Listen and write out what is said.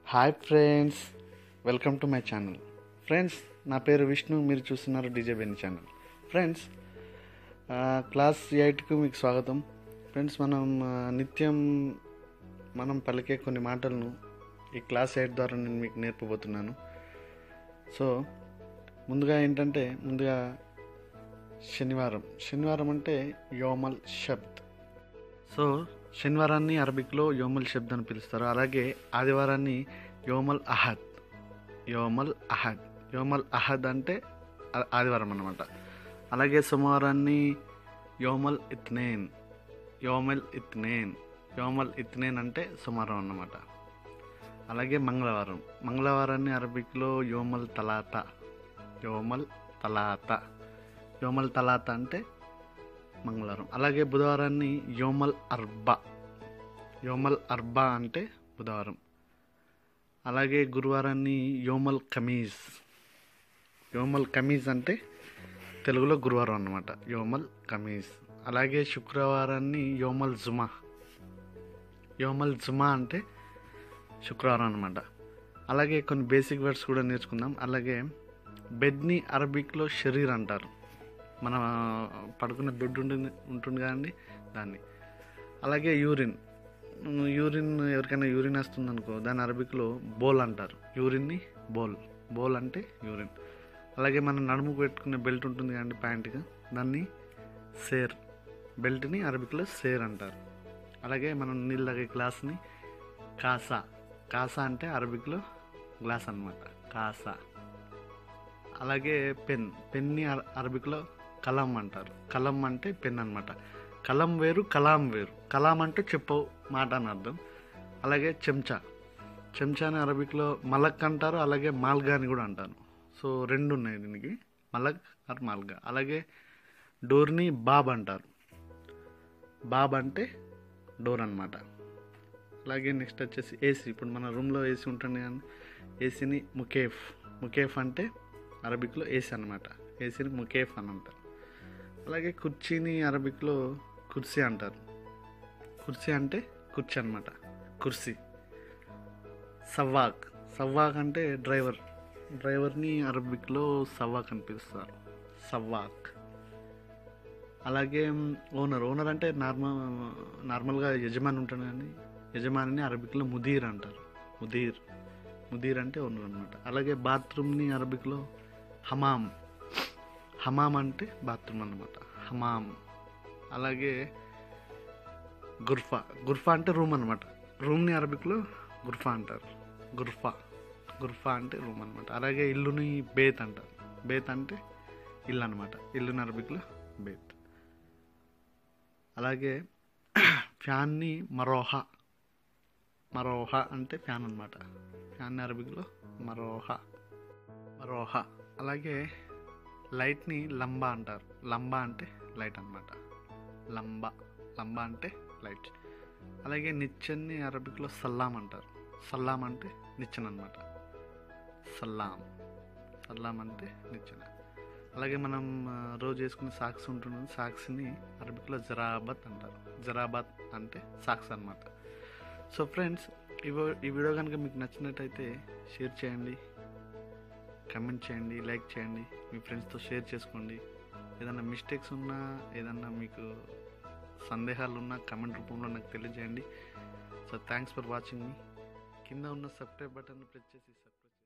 hi friends welcome to my channel friends నా పేరు విష్ణు మీరు చూస్తున్నారు డీజే బెన్ ఛానల్ ఫ్రెండ్స్ ఆ, క్లాస్ ఎయిట్కు మీకు స్వాగతం ఫ్రెండ్స్ మనం ఆ, నిత్యం మనం పలికే కొన్ని మాటలను ఈ క్లాస్ ఎయిట్ ద్వారా నేను మీకు నేర్పబోతున్నాను సో ముందుగా ఏంటంటే ముందుగా శనివారం శనివారం అంటే యోమల్ శబ్ద్ సో శనివారాన్ని అరబిక్లో యోమల్ శబ్ద్ అని పిలుస్తారు అలాగే ఆదివారాన్ని యోమల్ అహద్ యోమల్ అహద్ యోమల్ అహద్ అంటే ఆ- ఆదివారం అన్నమాట అలాగే సోమవారాన్ని యోమల్ ఇత్నేన్ యోమల్ ఇత్నేన్ యోమల్ ఇత్నేన్ అంటే సోమవారం అన్నమాట అలాగే మంగళవారం మంగళవారాన్ని అరబిక్లో యోమల్ తలాత యోమల్ తలాత యోమల్ తలాత అంటే మంగళవారం అలాగే బుధవారాన్ని యోమల్ అర్బా యోమల్ అర్బా అంటే బుధవారం అలాగే గురువారాన్ని యోమల్ కమీజ్ యోమల్ కమీజ్ అంటే తెలుగులో గురువారం అన్నమాట యోమల్ కమీజ్ అలాగే శుక్రవారాన్ని యోమల్ జుమా యోమల్ జుమా అంటే శుక్రవారం అన్నమాట అలాగే కొన్ని బేసిక్ వర్డ్స్ కూడా నేర్చుకుందాం అలాగే బెడ్ని అరబిక్లో షరీర్ అంటారు మన పడుకున్న బెడ్ ఉంటుంది ఉంటుంది కదండి దాన్ని అలాగే యూరిన్ ఉమ్, యూరిన్ ఎవరికైనా యూరిన్ వస్తుంది అనుకో దాని అరబిక్లో బోల్ అంటారు యూరిన్ని బోల్ బోల్ అంటే యూరిన్ అలాగే మనం నడుముకు పెట్టుకునే బెల్ట్ ఉంటుంది కదండి ప్యాంట్గా దాన్ని సేర్ బెల్ట్ని అరబిక్లో సేర్ అంటారు అలాగే మనం నీళ్ళు తాగే గ్లాస్ని కాసా కాసా అంటే అరబిక్లో గ్లాస్ అన్నమాట కాసా అలాగే పెన్ పెన్ని అర- అరబిక్లో కలం అంటారు కలం అంటే పెన్ అన్నమాట కలం వేరు కలాం వేరు కలాం అంటే చెప్పు మాట అని అర్థం అలాగే చెంచా చెంచాని అరబిక్లో మలక్ అంటారు అలాగే మాల్గా అని కూడా అంటారు సో రెండు ఉన్నాయి దీనికి మలక్ ఆర్ మాల్గా అలాగే డోర్ని బాబ్ అంటారు బాబ్ అంటే డోర్ అన్నమాట అలాగే నెక్స్ట్ వచ్చేసి ఏసీ ఇప్పుడు మన రూమ్లో ఏసీ ఉంటుంది కానీ ఏసీని ముకేఫ్ ముకేఫ్ అంటే అరబిక్లో ఏసీ అనమాట ఏసీని ముకేఫ్ అని అంటారు అలాగే కుర్చీని అరబిక్లో కుర్సీ అంటారు కుర్సీ అంటే కుర్చీ అనమాట కుర్సీ సవ్వాక్ సవ్వాక్ అంటే డ్రైవర్ డ్రైవర్ని అరబిక్లో సవ్వాక్ అని పిలుస్తారు సవ్వాక్ అలాగే ఓనర్ ఓనర్ అంటే నార్మల్ నార్మల్గా యజమాని ఉంటాడు కానీ యజమానిని అరబిక్లో ముదీర్ అంటారు ముదీర్ ముదీర్ అంటే ఓనర్ అనమాట అలాగే బాత్రూమ్ని అరబిక్లో హమామ్ హమామ్ అంటే బాత్రూమ్ అన్నమాట హమామ్ అలాగే గుర్ఫా గుర్ఫా అంటే రూమ్ అనమాట రూమ్ని అరబిక్లో గుర్ఫా అంటారు గుర్ఫా గుర్ఫా అంటే రూమ్ అనమాట అలాగే ఇల్లుని బేత్ అంటారు బేత్ అంటే ఇల్లు అనమాట ఇల్లుని అరబిక్లో బేత్ అలాగే ఫ్యాన్ని మరోహ మరోహ అంటే ఫ్యాన్ అనమాట ఫ్యాన్ అరబిక్లో మరోహ మరోహ అలాగే లైట్ని లంబా అంటారు లంబా అంటే లైట్ అనమాట లంబా లంబా అంటే లైట్ అలాగే నిచ్చెన్ని అరబిక్లో సల్లాం అంటారు సల్లాం అంటే నిచ్చెన అనమాట సల్లాం సల్లాం అంటే నిచ్చెన అలాగే మనం ఆ, రోజు వేసుకునే సాక్స్ ఉంటుంది సాక్స్ని అరబిక్లో జరాబత్ అంటారు జరాబత్ అంటే సాక్స్ అనమాట సో ఫ్రెండ్స్ ఈ వీ- ఈ వీడియో కనుక మీకు నచ్చినట్టయితే షేర్ చేయండి కమెంట్ చేయండి లైక్ చేయండి మీ ఫ్రెండ్స్తో షేర్ చేసుకోండి ఏదైనా మిస్టేక్స్ ఉన్నా ఏదన్నా మీకు సందేహాలు ఉన్నా కమెంట్ రూపంలో నాకు తెలియజేయండి సో థ్యాంక్స్ ఫర్ వాచింగ్ మీ కింద ఉన్న సబ్స్క్రైబ్ బటన్ ప్రెస్ చేసి సబ్స్క్రైబ్